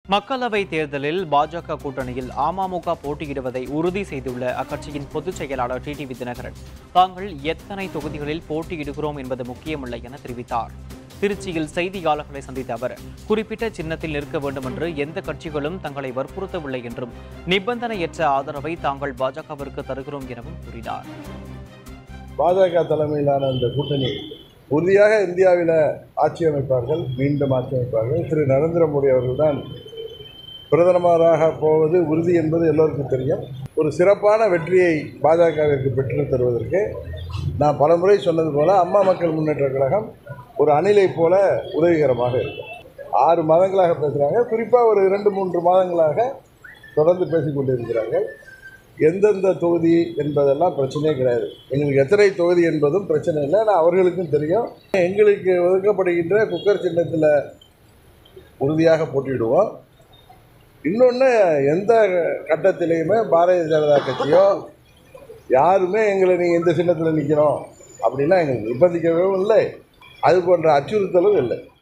மக்களவை தேர்தலில் பாஜக கூட்டணியில் அமமுக போட்டியிடுவதை உறுதி செய்துள்ள அக்கட்சியின் பொதுச் செயலாளர் டிடிவி தினகரன் தாங்கள் எத்தனை தொகுதிகளில் போட்டியிடுகிறோம் என்பது முக்கியமில்லை என தெரிவித்தார் திருச்சியில் செய்தியாளர்களை சந்தித்த அவர் குறிப்பிட்ட சின்னத்தில் நிற்க வேண்டும் என்று எந்த கட்சிகளும் தங்களை வற்புறுத்தவில்லை என்றும் நிபந்தனையற்ற ஆதரவை தாங்கள் பாஜகவிற்கு தருகிறோம் எனவும் கூறினார் பாஜக தலைமையிலான இந்த கூட்டணி உறுதியாக இந்தியாவில் ஆட்சி அமைப்பார்கள் மீண்டும் ஆட்சி அமைப்பார்கள் திரு நரேந்திர மோடி அவர்கள்தான் பிரதமராக போவது உறுதி என்பது எல்லோருக்கும் தெரியும் ஒரு சிறப்பான வெற்றியை பாஜகவிற்கு பெற்றுத் தருவதற்கு நான் பலமுறை சொன்னது போல அம்மா மக்கள் முன்னேற்ற கழகம் ஒரு அணிலை போல உதவிகரமாக இருக்கும் ஆறு மாதங்களாக பேசுகிறாங்க குறிப்பாக ஒரு இரண்டு மூன்று மாதங்களாக தொடர்ந்து பேசிக் கொண்டிருக்கிறார்கள் எந்தெந்த தொகுதி என்பதெல்லாம் பிரச்சனையே கிடையாது எங்களுக்கு எத்தனை தொகுதி என்பதும் பிரச்சனை இல்லை ஆனால் அவர்களுக்கும் தெரியும் எங்களுக்கு ஒதுக்கப்படுகின்ற குக்கர் சின்னத்தில் உறுதியாக போட்டியிடுவோம் இன்னொன்று எந்த கட்டத்திலையுமே பாரதிய ஜனதா கட்சியோ யாருமே எங்களை நீங்கள் இந்த சின்னத்தில் நிற்கணும் அப்படின்னா எங்களுக்கு நிர்பந்திக்கவும் இல்லை அது போன்ற அச்சுறுத்தலும் இல்லை